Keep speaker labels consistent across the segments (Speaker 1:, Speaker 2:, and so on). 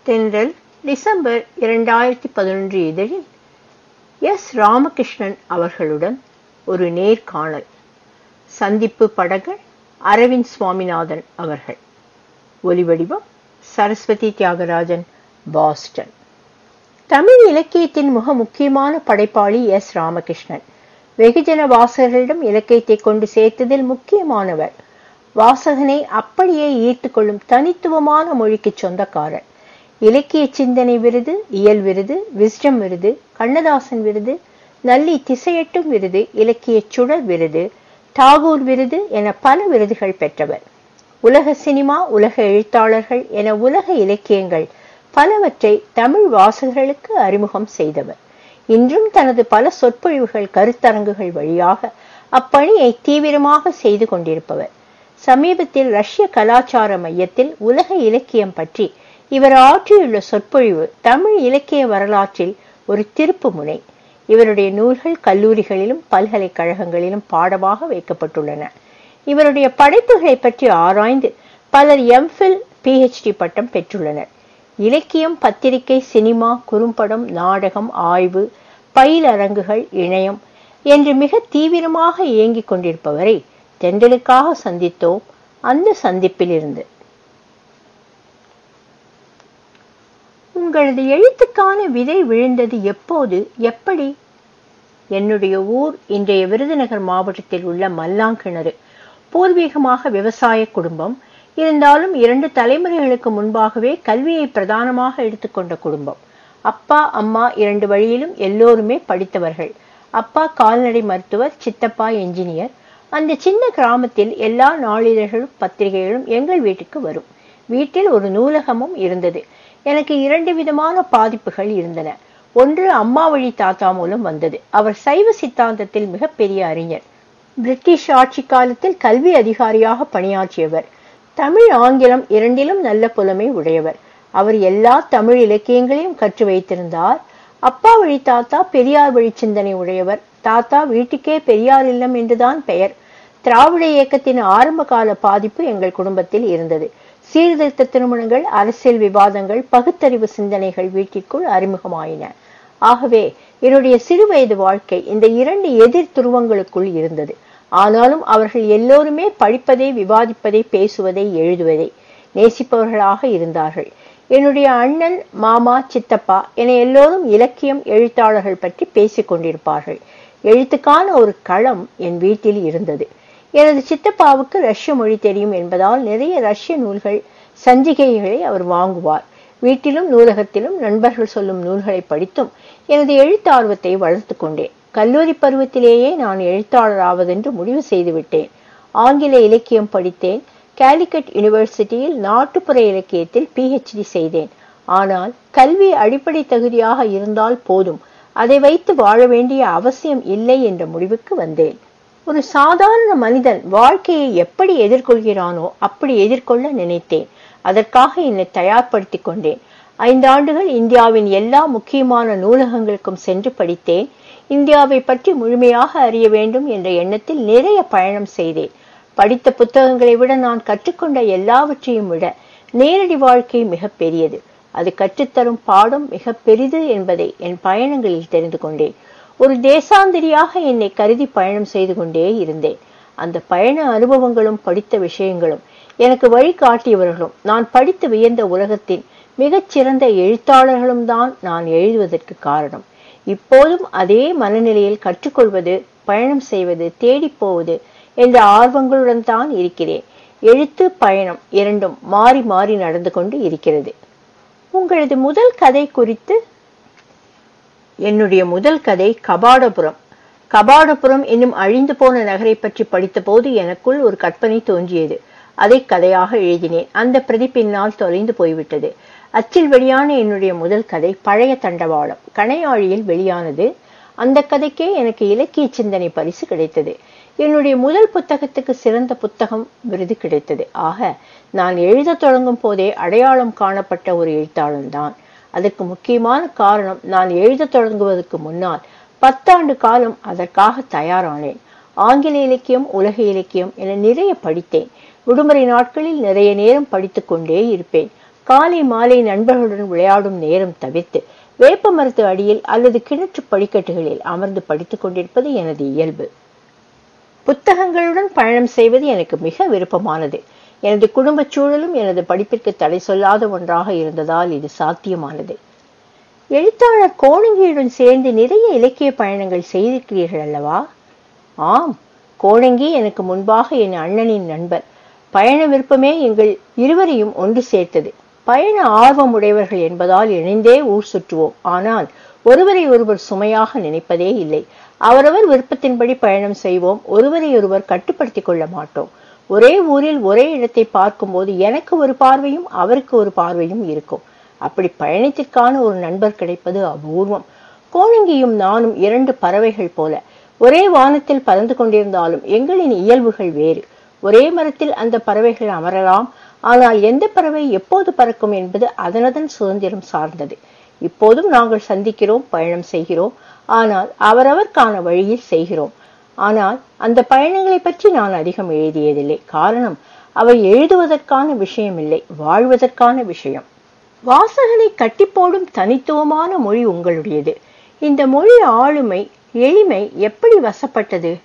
Speaker 1: தென்றல் டிசம்பர் இரண்டாயிரத்தி பதினொன்று இதழில் எஸ் ராமகிருஷ்ணன் அவர்களுடன் ஒரு நேர்காணல் சந்திப்பு படங்கள் அரவிந்த் சுவாமிநாதன் அவர்கள் ஒலிவடிவம் சரஸ்வதி தியாகராஜன் பாஸ்டன் தமிழ் இலக்கியத்தின் மிக முக்கியமான படைப்பாளி எஸ் ராமகிருஷ்ணன் வெகுஜன வாசகர்களிடம் இலக்கியத்தை கொண்டு சேர்த்ததில் முக்கியமானவர் வாசகனை அப்படியே ஈர்த்து கொள்ளும் தனித்துவமான மொழிக்கு சொந்தக்காரர் இலக்கிய சிந்தனை விருது இயல் விருது விஸ்டம் விருது கண்ணதாசன் விருது நல்லி திசையட்டும் விருது இலக்கிய சுடர் விருது டாகூர் விருது என பல விருதுகள் பெற்றவர் உலக சினிமா உலக எழுத்தாளர்கள் என உலக இலக்கியங்கள் பலவற்றை தமிழ் வாசகர்களுக்கு அறிமுகம் செய்தவர் இன்றும் தனது பல சொற்பொழிவுகள் கருத்தரங்குகள் வழியாக அப்பணியை தீவிரமாக செய்து கொண்டிருப்பவர் சமீபத்தில் ரஷ்ய கலாச்சார மையத்தில் உலக இலக்கியம் பற்றி இவர் ஆற்றியுள்ள சொற்பொழிவு தமிழ் இலக்கிய வரலாற்றில் ஒரு திருப்பு முனை இவருடைய நூல்கள் கல்லூரிகளிலும் பல்கலைக்கழகங்களிலும் பாடமாக வைக்கப்பட்டுள்ளன இவருடைய படைப்புகளை பற்றி ஆராய்ந்து பலர் எம்ஃபில் பிஹெச்டி பட்டம் பெற்றுள்ளனர் இலக்கியம் பத்திரிகை சினிமா குறும்படம் நாடகம் ஆய்வு பயிலரங்குகள் இணையம் என்று மிக தீவிரமாக இயங்கிக் கொண்டிருப்பவரை தென்றலுக்காக சந்தித்தோம் அந்த சந்திப்பில் இருந்து உங்களது எழுத்துக்கான விதை விழுந்தது எப்போது எப்படி என்னுடைய ஊர் இன்றைய விருதுநகர் மாவட்டத்தில் உள்ள மல்லாங்கிணறு பூர்வீகமாக விவசாய குடும்பம் இருந்தாலும் இரண்டு தலைமுறைகளுக்கு முன்பாகவே கல்வியை பிரதானமாக எடுத்துக்கொண்ட குடும்பம் அப்பா அம்மா இரண்டு வழியிலும் எல்லோருமே படித்தவர்கள் அப்பா கால்நடை மருத்துவர் சித்தப்பா என்ஜினியர் அந்த சின்ன கிராமத்தில் எல்லா நாளிதழ்களும் பத்திரிகைகளும் எங்கள் வீட்டுக்கு வரும் வீட்டில் ஒரு நூலகமும் இருந்தது எனக்கு இரண்டு விதமான பாதிப்புகள் இருந்தன ஒன்று அம்மா வழி தாத்தா மூலம் வந்தது அவர் சைவ சித்தாந்தத்தில் மிகப்பெரிய அறிஞர் பிரிட்டிஷ் ஆட்சி காலத்தில் கல்வி அதிகாரியாக பணியாற்றியவர் தமிழ் ஆங்கிலம் இரண்டிலும் நல்ல புலமை உடையவர் அவர் எல்லா தமிழ் இலக்கியங்களையும் கற்று வைத்திருந்தார் அப்பா வழி தாத்தா பெரியார் வழி சிந்தனை உடையவர் தாத்தா வீட்டுக்கே பெரியார் இல்லம் என்றுதான் பெயர் திராவிட இயக்கத்தின் ஆரம்ப கால பாதிப்பு எங்கள் குடும்பத்தில் இருந்தது சீர்திருத்த திருமணங்கள் அரசியல் விவாதங்கள் பகுத்தறிவு சிந்தனைகள் வீட்டிற்குள் அறிமுகமாயின ஆகவே என்னுடைய சிறுவயது வாழ்க்கை இந்த இரண்டு எதிர் துருவங்களுக்குள் இருந்தது ஆனாலும் அவர்கள் எல்லோருமே படிப்பதை விவாதிப்பதை பேசுவதை எழுதுவதை நேசிப்பவர்களாக இருந்தார்கள் என்னுடைய அண்ணன் மாமா சித்தப்பா என எல்லோரும் இலக்கியம் எழுத்தாளர்கள் பற்றி பேசிக் கொண்டிருப்பார்கள் எழுத்துக்கான ஒரு களம் என் வீட்டில் இருந்தது எனது சித்தப்பாவுக்கு ரஷ்ய மொழி தெரியும் என்பதால் நிறைய ரஷ்ய நூல்கள் சஞ்சிகைகளை அவர் வாங்குவார் வீட்டிலும் நூலகத்திலும் நண்பர்கள் சொல்லும் நூல்களை படித்தும் எனது எழுத்தார்வத்தை வளர்த்து கொண்டேன் கல்லூரி பருவத்திலேயே நான் எழுத்தாளர் ஆவதென்று முடிவு செய்துவிட்டேன் ஆங்கில இலக்கியம் படித்தேன் கேலிக்கட் யூனிவர்சிட்டியில் நாட்டுப்புற இலக்கியத்தில் பிஹெச்டி செய்தேன் ஆனால் கல்வி அடிப்படை தகுதியாக இருந்தால் போதும் அதை வைத்து வாழ வேண்டிய அவசியம் இல்லை என்ற முடிவுக்கு வந்தேன் ஒரு சாதாரண மனிதன் வாழ்க்கையை எப்படி எதிர்கொள்கிறானோ அப்படி எதிர்கொள்ள நினைத்தேன் அதற்காக என்னை தயார்படுத்தி கொண்டேன் ஐந்தாண்டுகள் இந்தியாவின் எல்லா முக்கியமான நூலகங்களுக்கும் சென்று படித்தேன் இந்தியாவை பற்றி முழுமையாக அறிய வேண்டும் என்ற எண்ணத்தில் நிறைய பயணம் செய்தேன் படித்த புத்தகங்களை விட நான் கற்றுக்கொண்ட எல்லாவற்றையும் விட நேரடி வாழ்க்கை மிக பெரியது அது கற்றுத்தரும் பாடம் மிக பெரிது என்பதை என் பயணங்களில் தெரிந்து கொண்டேன் ஒரு தேசாந்திரியாக என்னை கருதி பயணம் செய்து கொண்டே இருந்தேன் அந்த பயண அனுபவங்களும் படித்த விஷயங்களும் எனக்கு வழிகாட்டியவர்களும் நான் படித்து வியந்த உலகத்தின் மிகச்சிறந்த எழுத்தாளர்களும் தான் நான் எழுதுவதற்கு காரணம் இப்போதும் அதே மனநிலையில் கற்றுக்கொள்வது பயணம் செய்வது தேடி போவது என்ற ஆர்வங்களுடன் தான் இருக்கிறேன் எழுத்து பயணம் இரண்டும் மாறி மாறி நடந்து கொண்டு இருக்கிறது உங்களது முதல் கதை குறித்து என்னுடைய முதல் கதை கபாடபுரம் கபாடபுரம் என்னும் அழிந்து போன நகரை பற்றி படித்தபோது எனக்குள் ஒரு கற்பனை தோன்றியது அதை கதையாக எழுதினேன் அந்த பிரதி பின்னால் தொலைந்து போய்விட்டது அச்சில் வெளியான என்னுடைய முதல் கதை பழைய தண்டவாளம் கணையாழியில் வெளியானது அந்த கதைக்கே எனக்கு இலக்கிய சிந்தனை பரிசு கிடைத்தது என்னுடைய முதல் புத்தகத்துக்கு சிறந்த புத்தகம் விருது கிடைத்தது ஆக நான் எழுத தொடங்கும் போதே அடையாளம் காணப்பட்ட ஒரு எழுத்தாளன் தான் அதற்கு முக்கியமான காரணம் நான் எழுத தொடங்குவதற்கு முன்னால் பத்தாண்டு காலம் அதற்காக தயாரானேன் ஆங்கில இலக்கியம் உலக இலக்கியம் என நிறைய படித்தேன் விடுமுறை நாட்களில் நிறைய நேரம் படித்துக் கொண்டே இருப்பேன் காலை மாலை நண்பர்களுடன் விளையாடும் நேரம் தவிர்த்து வேப்ப மரத்து அடியில் அல்லது கிணற்று படிக்கட்டுகளில் அமர்ந்து படித்துக் கொண்டிருப்பது எனது இயல்பு புத்தகங்களுடன் பயணம் செய்வது எனக்கு மிக விருப்பமானது எனது குடும்பச் சூழலும் எனது படிப்பிற்கு தடை சொல்லாத ஒன்றாக இருந்ததால் இது சாத்தியமானது எழுத்தாளர் கோணங்கியுடன் சேர்ந்து நிறைய இலக்கிய பயணங்கள் செய்திருக்கிறீர்கள் அல்லவா ஆம் கோணங்கி எனக்கு முன்பாக என் அண்ணனின் நண்பர் பயண விருப்பமே எங்கள் இருவரையும் ஒன்று சேர்த்தது பயண ஆர்வம் உடையவர்கள் என்பதால் இணைந்தே ஊர் சுற்றுவோம் ஆனால் ஒருவரை ஒருவர் சுமையாக நினைப்பதே இல்லை அவரவர் விருப்பத்தின்படி பயணம் செய்வோம் ஒருவரை ஒருவர் கட்டுப்படுத்திக் கொள்ள மாட்டோம் ஒரே ஊரில் ஒரே இடத்தை பார்க்கும்போது எனக்கு ஒரு பார்வையும் அவருக்கு ஒரு பார்வையும் இருக்கும் அப்படி பயணத்திற்கான ஒரு நண்பர் கிடைப்பது அபூர்வம் கோணங்கியும் நானும் இரண்டு பறவைகள் போல ஒரே வானத்தில் பறந்து கொண்டிருந்தாலும் எங்களின் இயல்புகள் வேறு ஒரே மரத்தில் அந்த பறவைகள் அமரலாம் ஆனால் எந்த பறவை எப்போது பறக்கும் என்பது அதனதன் சுதந்திரம் சார்ந்தது இப்போதும் நாங்கள் சந்திக்கிறோம் பயணம் செய்கிறோம் ஆனால் அவரவர்க்கான வழியில் செய்கிறோம் ஆனால் அந்த பயணங்களை பற்றி நான் அதிகம் எழுதியதில்லை காரணம் அவை எழுதுவதற்கான விஷயம் இல்லை வாழ்வதற்கான விஷயம் வாசகனை கட்டிப்போடும் தனித்துவமான மொழி உங்களுடையது இந்த மொழி ஆளுமை எளிமை எப்படி வசப்பட்டது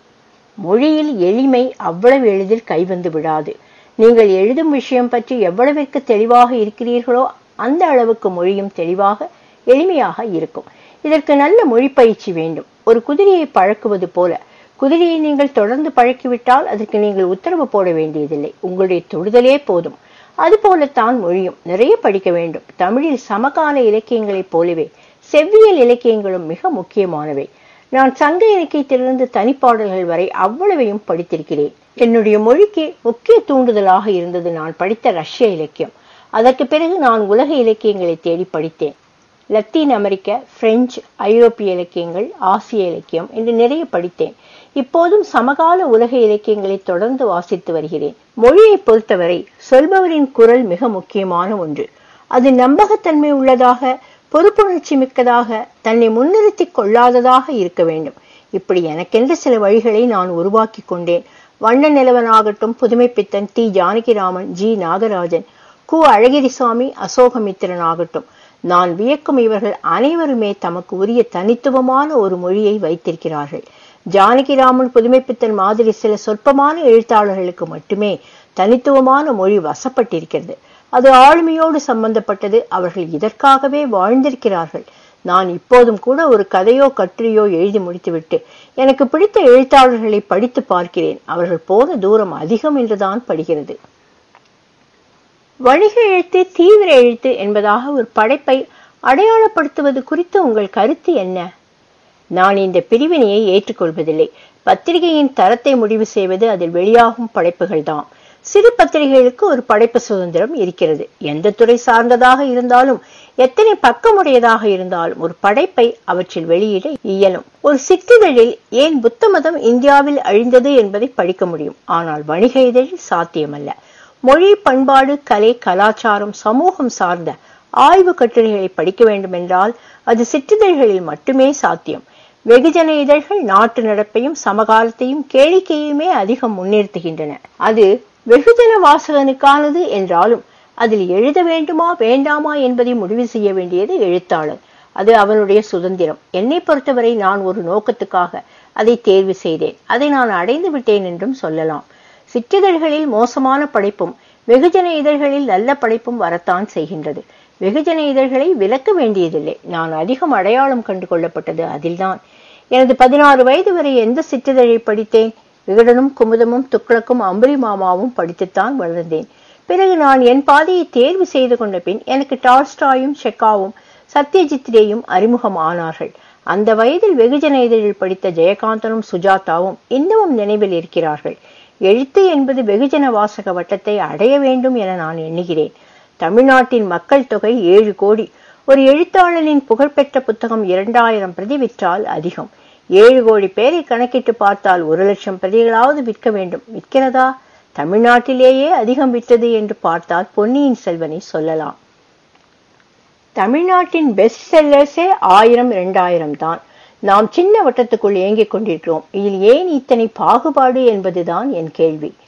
Speaker 1: மொழியில் எளிமை அவ்வளவு எளிதில் கைவந்து விடாது நீங்கள் எழுதும் விஷயம் பற்றி எவ்வளவிற்கு தெளிவாக இருக்கிறீர்களோ அந்த அளவுக்கு மொழியும் தெளிவாக எளிமையாக இருக்கும் இதற்கு நல்ல மொழி பயிற்சி வேண்டும் ஒரு குதிரையை பழக்குவது போல குதிரையை நீங்கள் தொடர்ந்து பழக்கிவிட்டால் அதற்கு நீங்கள் உத்தரவு போட வேண்டியதில்லை உங்களுடைய தொடுதலே போதும் அதுபோலத்தான் மொழியும் நிறைய படிக்க வேண்டும் தமிழில் சமகால இலக்கியங்களைப் போலவே செவ்வியல் இலக்கியங்களும் மிக முக்கியமானவை நான் சங்க இலக்கியத்திலிருந்து தனிப்பாடல்கள் வரை அவ்வளவையும் படித்திருக்கிறேன் என்னுடைய மொழிக்கு முக்கிய தூண்டுதலாக இருந்தது நான் படித்த ரஷ்ய இலக்கியம் அதற்கு பிறகு நான் உலக இலக்கியங்களை தேடி படித்தேன் லத்தீன் அமெரிக்க பிரெஞ்சு ஐரோப்பிய இலக்கியங்கள் ஆசிய இலக்கியம் என்று நிறைய படித்தேன் இப்போதும் சமகால உலக இலக்கியங்களை தொடர்ந்து வாசித்து வருகிறேன் மொழியை பொறுத்தவரை சொல்பவரின் குரல் மிக முக்கியமான ஒன்று அது நம்பகத்தன்மை உள்ளதாக பொறுப்புணர்ச்சி மிக்கதாக தன்னை முன்னிறுத்தி கொள்ளாததாக இருக்க வேண்டும் இப்படி எனக்கென்ற சில வழிகளை நான் உருவாக்கி கொண்டேன் வண்ண நிலவனாகட்டும் புதுமைப்பித்தன் டி ஜானகிராமன் ஜி நாகராஜன் கு அழகிரிசாமி அசோகமித்திரன் ஆகட்டும் நான் வியக்கும் இவர்கள் அனைவருமே தமக்கு உரிய தனித்துவமான ஒரு மொழியை வைத்திருக்கிறார்கள் ஜானகிராமன் புதுமைப்பித்தன் மாதிரி சில சொற்பமான எழுத்தாளர்களுக்கு மட்டுமே தனித்துவமான மொழி வசப்பட்டிருக்கிறது அது ஆளுமையோடு சம்பந்தப்பட்டது அவர்கள் இதற்காகவே வாழ்ந்திருக்கிறார்கள் நான் இப்போதும் கூட ஒரு கதையோ கட்டுரையோ எழுதி முடித்துவிட்டு எனக்கு பிடித்த எழுத்தாளர்களை படித்து பார்க்கிறேன் அவர்கள் போன தூரம் அதிகம் என்றுதான் படுகிறது வணிக எழுத்து தீவிர எழுத்து என்பதாக ஒரு படைப்பை அடையாளப்படுத்துவது குறித்து உங்கள் கருத்து என்ன நான் இந்த பிரிவினையை ஏற்றுக்கொள்வதில்லை பத்திரிகையின் தரத்தை முடிவு செய்வது அதில் வெளியாகும் படைப்புகள் தான் சிறு பத்திரிகைகளுக்கு ஒரு படைப்பு சுதந்திரம் இருக்கிறது எந்த துறை சார்ந்ததாக இருந்தாலும் எத்தனை பக்கமுடையதாக இருந்தாலும் ஒரு படைப்பை அவற்றில் வெளியிட இயலும் ஒரு சிற்றிதழில் ஏன் புத்த மதம் இந்தியாவில் அழிந்தது என்பதை படிக்க முடியும் ஆனால் வணிக இதழில் சாத்தியமல்ல மொழி பண்பாடு கலை கலாச்சாரம் சமூகம் சார்ந்த ஆய்வு கட்டுரைகளை படிக்க வேண்டுமென்றால் அது சிற்றிதழ்களில் மட்டுமே சாத்தியம் வெகுஜன இதழ்கள் நாட்டு நடப்பையும் சமகாலத்தையும் கேளிக்கையுமே அதிகம் முன்னிறுத்துகின்றன அது வெகுஜன வாசகனுக்கானது என்றாலும் அதில் எழுத வேண்டுமா வேண்டாமா என்பதை முடிவு செய்ய வேண்டியது எழுத்தாளர் அது அவனுடைய சுதந்திரம் என்னை பொறுத்தவரை நான் ஒரு நோக்கத்துக்காக அதை தேர்வு செய்தேன் அதை நான் அடைந்து விட்டேன் என்றும் சொல்லலாம் சிற்றிதழ்களில் மோசமான படைப்பும் வெகுஜன இதழ்களில் நல்ல படைப்பும் வரத்தான் செய்கின்றது வெகுஜன இதழ்களை விலக்க வேண்டியதில்லை நான் அதிகம் அடையாளம் கண்டு கொள்ளப்பட்டது அதில்தான் எனது பதினாறு வயது வரை எந்த சிற்றிதழை படித்தேன் விகடனும் குமுதமும் துக்ளக்கும் அம்புலி மாமாவும் படித்துத்தான் வளர்ந்தேன் பிறகு நான் என் பாதையை தேர்வு செய்து கொண்ட பின் எனக்கு டால்ஸ்டாயும் ஷெக்காவும் சத்யஜித் ரேயும் அறிமுகம் ஆனார்கள் அந்த வயதில் வெகுஜன இதழில் படித்த ஜெயகாந்தனும் சுஜாதாவும் இன்னமும் நினைவில் இருக்கிறார்கள் எழுத்து என்பது வெகுஜன வாசக வட்டத்தை அடைய வேண்டும் என நான் எண்ணுகிறேன் தமிழ்நாட்டின் மக்கள் தொகை ஏழு கோடி ஒரு எழுத்தாளனின் புகழ்பெற்ற புத்தகம் இரண்டாயிரம் பிரதி விற்றால் அதிகம் ஏழு கோடி பேரை கணக்கிட்டு பார்த்தால் ஒரு லட்சம் பிரதிகளாவது விற்க வேண்டும் விற்கிறதா தமிழ்நாட்டிலேயே அதிகம் விற்றது என்று பார்த்தால் பொன்னியின் செல்வனை சொல்லலாம் தமிழ்நாட்டின் பெஸ்ட் செல்லர்ஸே ஆயிரம் இரண்டாயிரம் தான் நாம் சின்ன வட்டத்துக்குள் இயங்கிக் கொண்டிருக்கிறோம் இதில் ஏன் இத்தனை பாகுபாடு என்பதுதான் என் கேள்வி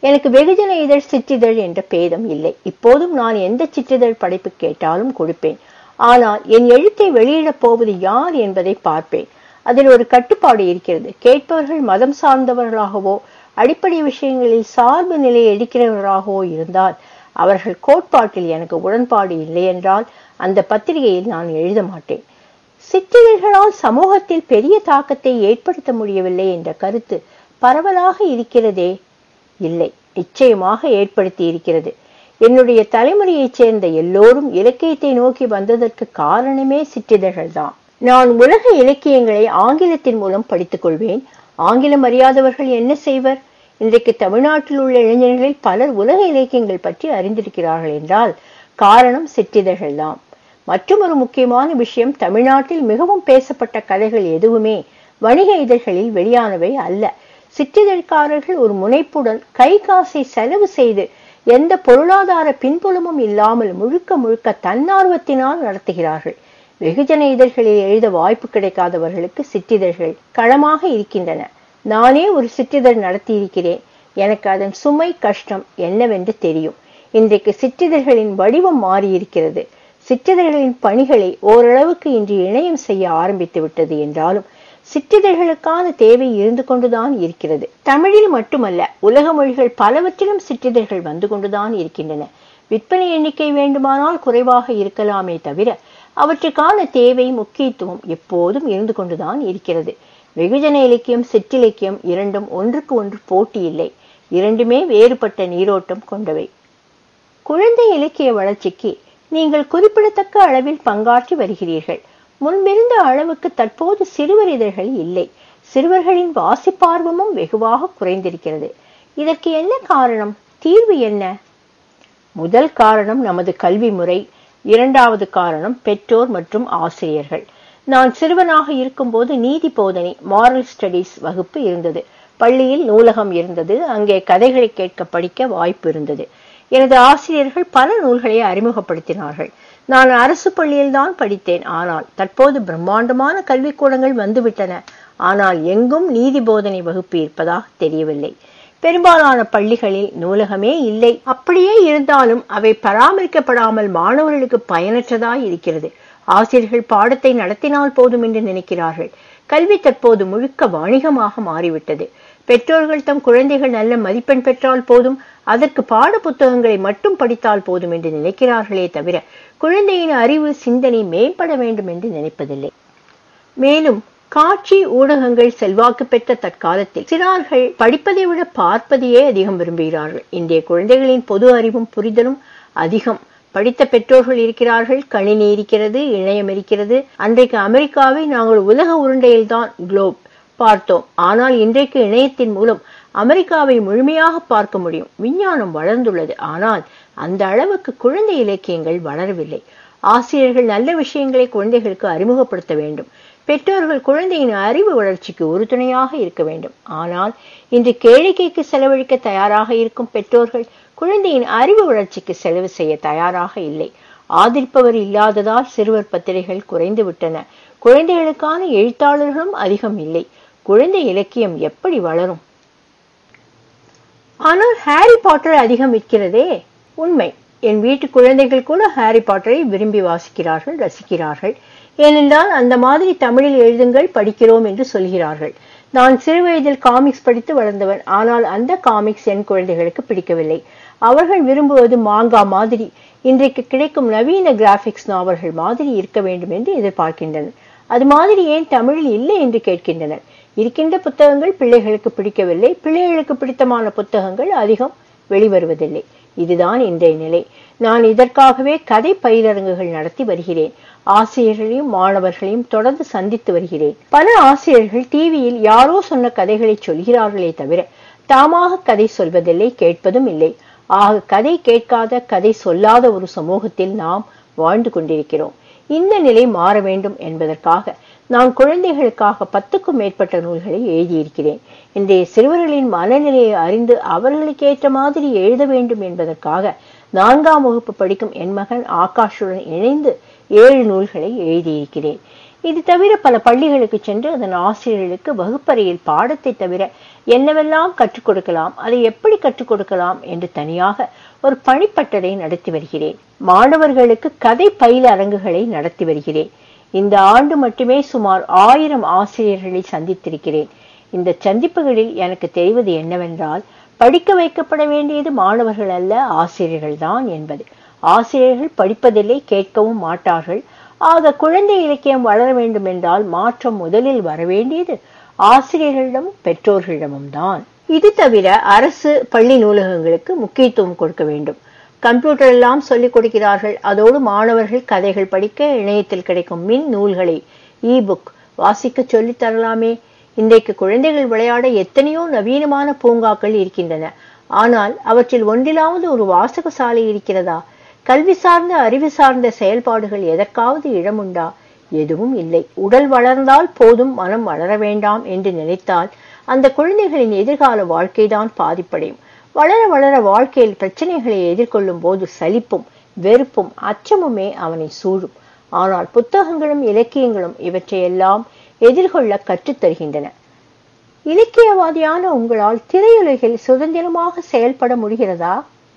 Speaker 1: எனக்கு வெகுஜன இதழ் சிற்றிதழ் என்ற பேதம் இல்லை இப்போதும் நான் எந்த சிற்றிதழ் படைப்பு கேட்டாலும் கொடுப்பேன் ஆனால் என் எழுத்தை வெளியிடப் போவது யார் என்பதை பார்ப்பேன் அதில் ஒரு கட்டுப்பாடு இருக்கிறது கேட்பவர்கள் மதம் சார்ந்தவர்களாகவோ அடிப்படை விஷயங்களில் சார்பு நிலை எடுக்கிறவர்களாகவோ இருந்தால் அவர்கள் கோட்பாட்டில் எனக்கு உடன்பாடு இல்லை என்றால் அந்த பத்திரிகையில் நான் எழுத மாட்டேன் சிற்றிதழ்களால் சமூகத்தில் பெரிய தாக்கத்தை ஏற்படுத்த முடியவில்லை என்ற கருத்து பரவலாக இருக்கிறதே இல்லை நிச்சயமாக ஏற்படுத்தி இருக்கிறது என்னுடைய தலைமுறையைச் சேர்ந்த எல்லோரும் இலக்கியத்தை நோக்கி வந்ததற்கு காரணமே சிற்றிதழ்கள் தான் நான் உலக இலக்கியங்களை ஆங்கிலத்தின் மூலம் படித்துக் கொள்வேன் ஆங்கிலம் அறியாதவர்கள் என்ன செய்வர் இன்றைக்கு தமிழ்நாட்டில் உள்ள இளைஞர்களில் பலர் உலக இலக்கியங்கள் பற்றி அறிந்திருக்கிறார்கள் என்றால் காரணம் சிற்றிதழ்கள் தான் மற்றும் ஒரு முக்கியமான விஷயம் தமிழ்நாட்டில் மிகவும் பேசப்பட்ட கதைகள் எதுவுமே வணிக இதழ்களில் வெளியானவை அல்ல சிற்றிதழ்காரர்கள் ஒரு முனைப்புடன் கை காசை செலவு செய்து எந்த பொருளாதார பின்புலமும் இல்லாமல் முழுக்க முழுக்க தன்னார்வத்தினால் நடத்துகிறார்கள் வெகுஜன இதழ்களில் எழுத வாய்ப்பு கிடைக்காதவர்களுக்கு சிற்றிதழ்கள் களமாக இருக்கின்றன நானே ஒரு சிற்றிதழ் நடத்தியிருக்கிறேன் எனக்கு அதன் சுமை கஷ்டம் என்னவென்று தெரியும் இன்றைக்கு சிற்றிதழ்களின் வடிவம் மாறியிருக்கிறது சிற்றிதழ்களின் பணிகளை ஓரளவுக்கு இன்று இணையம் செய்ய ஆரம்பித்து விட்டது என்றாலும் சிற்றிதழ்களுக்கான தேவை இருந்து கொண்டுதான் இருக்கிறது தமிழில் மட்டுமல்ல உலக மொழிகள் பலவற்றிலும் சிற்றிதழ்கள் வந்து கொண்டுதான் இருக்கின்றன விற்பனை எண்ணிக்கை வேண்டுமானால் குறைவாக இருக்கலாமே தவிர அவற்றுக்கான தேவை முக்கியத்துவம் எப்போதும் இருந்து கொண்டுதான் இருக்கிறது வெகுஜன இலக்கியம் சிற்றிலக்கியம் இரண்டும் ஒன்றுக்கு ஒன்று போட்டி இல்லை இரண்டுமே வேறுபட்ட நீரோட்டம் கொண்டவை குழந்தை இலக்கிய வளர்ச்சிக்கு நீங்கள் குறிப்பிடத்தக்க அளவில் பங்காற்றி வருகிறீர்கள் முன்பிருந்த அளவுக்கு தற்போது சிறுவர் இதழ்கள் இல்லை சிறுவர்களின் வாசிப்பார்வமும் வெகுவாக குறைந்திருக்கிறது இதற்கு என்ன காரணம் தீர்வு என்ன முதல் காரணம் நமது கல்வி முறை இரண்டாவது காரணம் பெற்றோர் மற்றும் ஆசிரியர்கள் நான் சிறுவனாக இருக்கும்போது நீதி போதனை மாரல் ஸ்டடீஸ் வகுப்பு இருந்தது பள்ளியில் நூலகம் இருந்தது அங்கே கதைகளை கேட்க படிக்க வாய்ப்பு இருந்தது எனது ஆசிரியர்கள் பல நூல்களை அறிமுகப்படுத்தினார்கள் நான் அரசு பள்ளியில் தான் படித்தேன் ஆனால் தற்போது பிரம்மாண்டமான கல்விக்கூடங்கள் வந்துவிட்டன ஆனால் எங்கும் நீதி போதனை வகுப்பு இருப்பதாக தெரியவில்லை பெரும்பாலான பள்ளிகளில் நூலகமே இல்லை அப்படியே இருந்தாலும் அவை பராமரிக்கப்படாமல் மாணவர்களுக்கு பயனற்றதாய் இருக்கிறது ஆசிரியர்கள் பாடத்தை நடத்தினால் போதும் என்று நினைக்கிறார்கள் கல்வி தற்போது முழுக்க வாணிகமாக மாறிவிட்டது பெற்றோர்கள் தம் குழந்தைகள் நல்ல மதிப்பெண் பெற்றால் போதும் அதற்கு பாட புத்தகங்களை மட்டும் படித்தால் போதும் என்று நினைக்கிறார்களே தவிர குழந்தையின் அறிவு சிந்தனை மேம்பட வேண்டும் என்று நினைப்பதில்லை மேலும் காட்சி ஊடகங்கள் செல்வாக்கு பெற்ற தற்காலத்தில் சிறார்கள் படிப்பதை விட பார்ப்பதையே அதிகம் விரும்புகிறார்கள் இன்றைய குழந்தைகளின் பொது அறிவும் புரிதலும் அதிகம் படித்த பெற்றோர்கள் இருக்கிறார்கள் கணினி இருக்கிறது இணையம் இருக்கிறது அன்றைக்கு அமெரிக்காவை நாங்கள் உலக உருண்டையில்தான் குளோப் பார்த்தோம் ஆனால் இன்றைக்கு இணையத்தின் மூலம் அமெரிக்காவை முழுமையாக பார்க்க முடியும் விஞ்ஞானம் வளர்ந்துள்ளது ஆனால் அந்த அளவுக்கு குழந்தை இலக்கியங்கள் வளரவில்லை ஆசிரியர்கள் நல்ல விஷயங்களை குழந்தைகளுக்கு அறிமுகப்படுத்த வேண்டும் பெற்றோர்கள் குழந்தையின் அறிவு வளர்ச்சிக்கு உறுதுணையாக இருக்க வேண்டும் ஆனால் இன்று கேளிக்கைக்கு செலவழிக்க தயாராக இருக்கும் பெற்றோர்கள் குழந்தையின் அறிவு வளர்ச்சிக்கு செலவு செய்ய தயாராக இல்லை ஆதரிப்பவர் இல்லாததால் சிறுவர் பத்திரிகைகள் குறைந்து விட்டன குழந்தைகளுக்கான எழுத்தாளர்களும் அதிகம் இல்லை குழந்தை இலக்கியம் எப்படி வளரும் ஆனால் ஹாரி பாட்டர் அதிகம் விற்கிறதே உண்மை என் வீட்டு குழந்தைகள் கூட ஹாரி பாட்டரை விரும்பி வாசிக்கிறார்கள் ரசிக்கிறார்கள் ஏனென்றால் அந்த மாதிரி தமிழில் எழுதுங்கள் படிக்கிறோம் என்று சொல்கிறார்கள் நான் சிறுவயதில் காமிக்ஸ் படித்து வளர்ந்தவன் ஆனால் அந்த காமிக்ஸ் என் குழந்தைகளுக்கு பிடிக்கவில்லை அவர்கள் விரும்புவது மாங்கா மாதிரி இன்றைக்கு கிடைக்கும் நவீன கிராபிக்ஸ் நாவல்கள் மாதிரி இருக்க வேண்டும் என்று எதிர்பார்க்கின்றனர் அது மாதிரி ஏன் தமிழில் இல்லை என்று கேட்கின்றனர் இருக்கின்ற புத்தகங்கள் பிள்ளைகளுக்கு பிடிக்கவில்லை பிள்ளைகளுக்கு பிடித்தமான புத்தகங்கள் அதிகம் வெளிவருவதில்லை இதுதான் இன்றைய நிலை நான் இதற்காகவே கதை பயிரரங்குகள் நடத்தி வருகிறேன் ஆசிரியர்களையும் மாணவர்களையும் தொடர்ந்து சந்தித்து வருகிறேன் பல ஆசிரியர்கள் டிவியில் யாரோ சொன்ன கதைகளை சொல்கிறார்களே தவிர தாமாக கதை சொல்வதில்லை கேட்பதும் இல்லை ஆக கதை கேட்காத கதை சொல்லாத ஒரு சமூகத்தில் நாம் வாழ்ந்து கொண்டிருக்கிறோம் இந்த நிலை மாற வேண்டும் என்பதற்காக நான் குழந்தைகளுக்காக பத்துக்கும் மேற்பட்ட நூல்களை எழுதியிருக்கிறேன் இன்றைய சிறுவர்களின் மனநிலையை அறிந்து அவர்களுக்கு ஏற்ற மாதிரி எழுத வேண்டும் என்பதற்காக நான்காம் வகுப்பு படிக்கும் என் மகன் ஆகாஷுடன் இணைந்து ஏழு நூல்களை எழுதியிருக்கிறேன் இது தவிர பல பள்ளிகளுக்கு சென்று அதன் ஆசிரியர்களுக்கு வகுப்பறையில் பாடத்தை தவிர என்னவெல்லாம் கற்றுக் கொடுக்கலாம் அதை எப்படி கற்றுக் கொடுக்கலாம் என்று தனியாக ஒரு பணிப்பட்டறை நடத்தி வருகிறேன் மாணவர்களுக்கு கதை பயில அரங்குகளை நடத்தி வருகிறேன் இந்த ஆண்டு மட்டுமே சுமார் ஆயிரம் ஆசிரியர்களை சந்தித்திருக்கிறேன் இந்த சந்திப்புகளில் எனக்கு தெரிவது என்னவென்றால் படிக்க வைக்கப்பட வேண்டியது மாணவர்கள் அல்ல ஆசிரியர்கள் தான் என்பது ஆசிரியர்கள் படிப்பதில்லை கேட்கவும் மாட்டார்கள் ஆக குழந்தை இலக்கியம் வளர வேண்டும் என்றால் மாற்றம் முதலில் வர வேண்டியது ஆசிரியர்களிடமும் பெற்றோர்களிடமும் தான் இது தவிர அரசு பள்ளி நூலகங்களுக்கு முக்கியத்துவம் கொடுக்க வேண்டும் கம்ப்யூட்டர் எல்லாம் சொல்லிக் கொடுக்கிறார்கள் அதோடு மாணவர்கள் கதைகள் படிக்க இணையத்தில் கிடைக்கும் மின் நூல்களை இ புக் வாசிக்க சொல்லித் தரலாமே இன்றைக்கு குழந்தைகள் விளையாட எத்தனையோ நவீனமான பூங்காக்கள் இருக்கின்றன ஆனால் அவற்றில் ஒன்றிலாவது ஒரு வாசக சாலை இருக்கிறதா கல்வி சார்ந்த அறிவு சார்ந்த செயல்பாடுகள் எதற்காவது இடமுண்டா எதுவும் இல்லை உடல் வளர்ந்தால் போதும் மனம் வளர வேண்டாம் என்று நினைத்தால் அந்த குழந்தைகளின் எதிர்கால வாழ்க்கைதான் பாதிப்படையும் வளர வளர வாழ்க்கையில் பிரச்சனைகளை எதிர்கொள்ளும் போது சலிப்பும் வெறுப்பும் அச்சமுமே அவனை சூழும் ஆனால் புத்தகங்களும் இலக்கியங்களும் இவற்றையெல்லாம் எதிர்கொள்ள கற்றுத்தருகின்றன இலக்கியவாதியான உங்களால் திரையுலகில் சுதந்திரமாக செயல்பட முடிகிறதா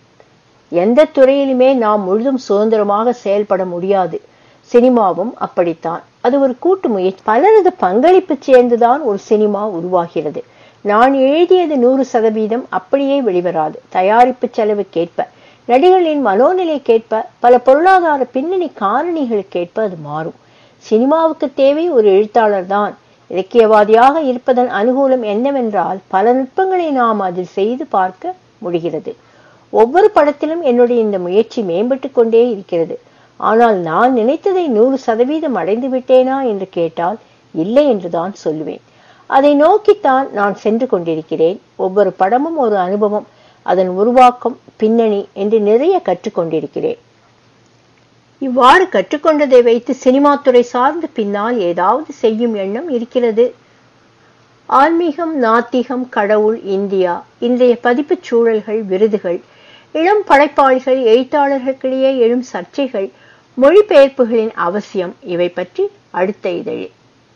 Speaker 1: எந்த துறையிலுமே நாம் முழுதும் சுதந்திரமாக செயல்பட முடியாது சினிமாவும் அப்படித்தான் அது ஒரு கூட்டு முயற்சி பலரது பங்களிப்பு சேர்ந்துதான் ஒரு சினிமா உருவாகிறது நான் எழுதியது நூறு சதவீதம் அப்படியே வெளிவராது தயாரிப்பு செலவுக்கேற்ப நடிகர்களின் மனோநிலை கேட்ப பல பொருளாதார பின்னணி காரணிகளுக்கேற்ப அது மாறும் சினிமாவுக்கு தேவை ஒரு எழுத்தாளர் தான் இலக்கியவாதியாக இருப்பதன் அனுகூலம் என்னவென்றால் பல நுட்பங்களை நாம் அதில் செய்து பார்க்க முடிகிறது ஒவ்வொரு படத்திலும் என்னுடைய இந்த முயற்சி மேம்பட்டு கொண்டே இருக்கிறது ஆனால் நான் நினைத்ததை நூறு சதவீதம் அடைந்து விட்டேனா என்று கேட்டால் இல்லை என்றுதான் சொல்லுவேன் அதை நோக்கித்தான் நான் சென்று கொண்டிருக்கிறேன் ஒவ்வொரு படமும் ஒரு அனுபவம் அதன் உருவாக்கம் பின்னணி என்று நிறைய கற்றுக்கொண்டிருக்கிறேன் இவ்வாறு கற்றுக்கொண்டதை வைத்து சினிமா துறை சார்ந்து பின்னால் ஏதாவது செய்யும் எண்ணம் இருக்கிறது ஆன்மீகம் நாத்திகம் கடவுள் இந்தியா இன்றைய பதிப்புச் சூழல்கள் விருதுகள் இளம் படைப்பாளிகள் எழுத்தாளர்களுக்கிடையே எழும் சர்ச்சைகள் மொழிபெயர்ப்புகளின் அவசியம் இவை பற்றி அடுத்த இதழில்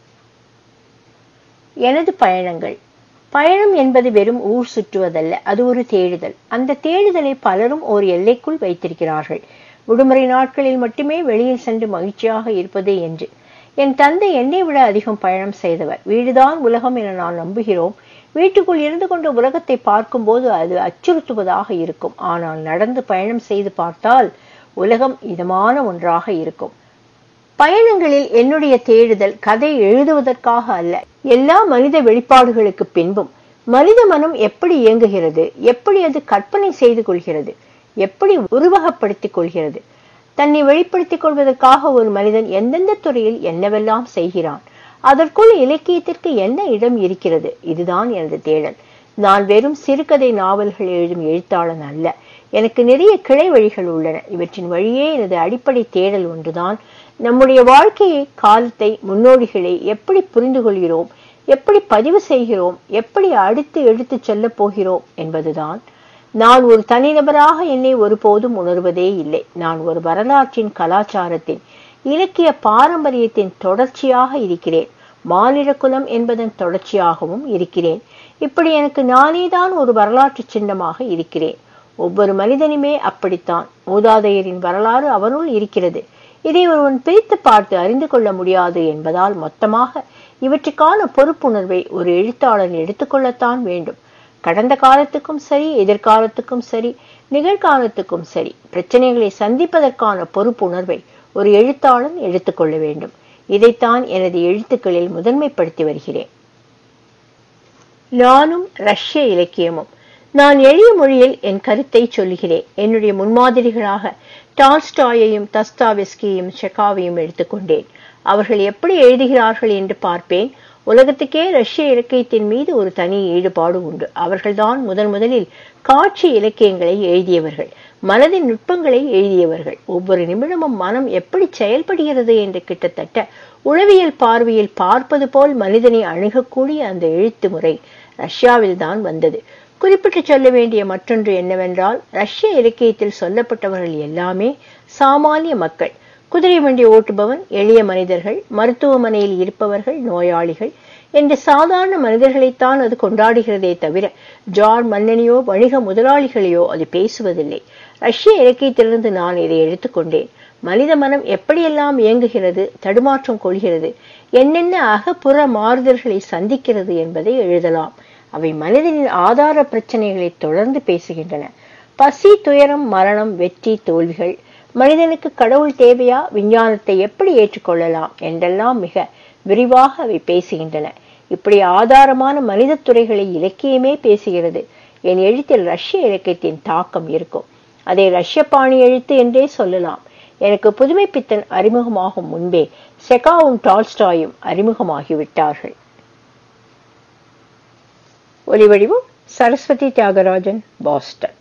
Speaker 1: எனது பயணங்கள் பயணம் என்பது வெறும் ஊர் சுற்றுவதல்ல அது ஒரு தேடுதல் அந்த தேடுதலை பலரும் ஒரு எல்லைக்குள் வைத்திருக்கிறார்கள் விடுமுறை நாட்களில் மட்டுமே வெளியில் சென்று மகிழ்ச்சியாக இருப்பது என்று என் தந்தை என்னை விட அதிகம் பயணம் செய்தவர் வீடுதான் உலகம் என நான் நம்புகிறோம் வீட்டுக்குள் இருந்து கொண்டு உலகத்தை பார்க்கும்போது அது அச்சுறுத்துவதாக இருக்கும் ஆனால் நடந்து பயணம் செய்து பார்த்தால் உலகம் இதமான ஒன்றாக இருக்கும் பயணங்களில் என்னுடைய தேடுதல் கதை எழுதுவதற்காக அல்ல எல்லா மனித வெளிப்பாடுகளுக்கு பின்பும் மனித மனம் எப்படி இயங்குகிறது எப்படி அது கற்பனை செய்து கொள்கிறது எப்படி உருவகப்படுத்திக் கொள்கிறது தன்னை வெளிப்படுத்திக் கொள்வதற்காக ஒரு மனிதன் எந்தெந்த துறையில் என்னவெல்லாம் செய்கிறான் அதற்குள் இலக்கியத்திற்கு என்ன இடம் இருக்கிறது இதுதான் எனது தேடல் நான் வெறும் சிறுகதை நாவல்கள் எழுதும் எழுத்தாளன் அல்ல எனக்கு நிறைய கிளை வழிகள் உள்ளன இவற்றின் வழியே எனது அடிப்படை தேடல் ஒன்றுதான் நம்முடைய வாழ்க்கையை காலத்தை முன்னோடிகளை எப்படி புரிந்து கொள்கிறோம் எப்படி பதிவு செய்கிறோம் எப்படி அடுத்து எடுத்துச் செல்லப் போகிறோம் என்பதுதான் நான் ஒரு தனிநபராக என்னை ஒருபோதும் உணர்வதே இல்லை நான் ஒரு வரலாற்றின் கலாச்சாரத்தின் இலக்கிய பாரம்பரியத்தின் தொடர்ச்சியாக இருக்கிறேன் மானிட குலம் என்பதன் தொடர்ச்சியாகவும் இருக்கிறேன் இப்படி எனக்கு நானேதான் ஒரு வரலாற்று சின்னமாக இருக்கிறேன் ஒவ்வொரு மனிதனுமே அப்படித்தான் மூதாதையரின் வரலாறு அவனுள் இருக்கிறது இதை ஒருவன் பிரித்து பார்த்து அறிந்து கொள்ள முடியாது என்பதால் மொத்தமாக இவற்றுக்கான பொறுப்புணர்வை ஒரு எழுத்தாளன் எடுத்துக்கொள்ளத்தான் வேண்டும் கடந்த காலத்துக்கும் சரி எதிர்காலத்துக்கும் சரி நிகழ்காலத்துக்கும் சரி பிரச்சனைகளை சந்திப்பதற்கான பொறுப்புணர்வை ஒரு எழுத்தாளன் எடுத்துக்கொள்ள வேண்டும் இதைத்தான் எனது எழுத்துக்களில் முதன்மைப்படுத்தி வருகிறேன் நானும் ரஷ்ய இலக்கியமும் நான் எளிய மொழியில் என் கருத்தை சொல்லுகிறேன் என்னுடைய முன்மாதிரிகளாக டால்ஸ்டாயையும் தஸ்தாவெஸ்கியையும் செகாவையும் எடுத்துக்கொண்டேன் அவர்கள் எப்படி எழுதுகிறார்கள் என்று பார்ப்பேன் உலகத்துக்கே ரஷ்ய இலக்கியத்தின் மீது ஒரு தனி ஈடுபாடு உண்டு அவர்கள்தான் முதன் முதலில் காட்சி இலக்கியங்களை எழுதியவர்கள் மனதின் நுட்பங்களை எழுதியவர்கள் ஒவ்வொரு நிமிடமும் மனம் எப்படி செயல்படுகிறது என்று கிட்டத்தட்ட உளவியல் பார்வையில் பார்ப்பது போல் மனிதனை அணுகக்கூடிய அந்த எழுத்து முறை ரஷ்யாவில் தான் வந்தது குறிப்பிட்டு சொல்ல வேண்டிய மற்றொன்று என்னவென்றால் ரஷ்ய இலக்கியத்தில் சொல்லப்பட்டவர்கள் எல்லாமே சாமானிய மக்கள் குதிரை வண்டி ஓட்டுபவன் எளிய மனிதர்கள் மருத்துவமனையில் இருப்பவர்கள் நோயாளிகள் என்று சாதாரண மனிதர்களைத்தான் அது கொண்டாடுகிறதே தவிர ஜார் மன்னனையோ வணிக முதலாளிகளையோ அது பேசுவதில்லை ரஷ்ய இலக்கியத்திலிருந்து நான் இதை எடுத்துக்கொண்டேன் மனித மனம் எப்படியெல்லாம் இயங்குகிறது தடுமாற்றம் கொள்கிறது என்னென்ன அகப்புற மாறுதல்களை சந்திக்கிறது என்பதை எழுதலாம் அவை மனிதனின் ஆதார பிரச்சனைகளை தொடர்ந்து பேசுகின்றன பசி துயரம் மரணம் வெற்றி தோல்விகள் மனிதனுக்கு கடவுள் தேவையா விஞ்ஞானத்தை எப்படி ஏற்றுக்கொள்ளலாம் என்றெல்லாம் மிக விரிவாக அவை பேசுகின்றன இப்படி ஆதாரமான மனித துறைகளை இலக்கியமே பேசுகிறது என் எழுத்தில் ரஷ்ய இலக்கியத்தின் தாக்கம் இருக்கும் அதை ரஷ்ய பாணி எழுத்து என்றே சொல்லலாம் எனக்கு புதுமை பித்தன் அறிமுகமாகும் முன்பே செகாவும் டால்ஸ்டாயும் அறிமுகமாகிவிட்டார்கள் ஒலிவடிவம் சரஸ்வதி தியாகராஜன் பாஸ்டன்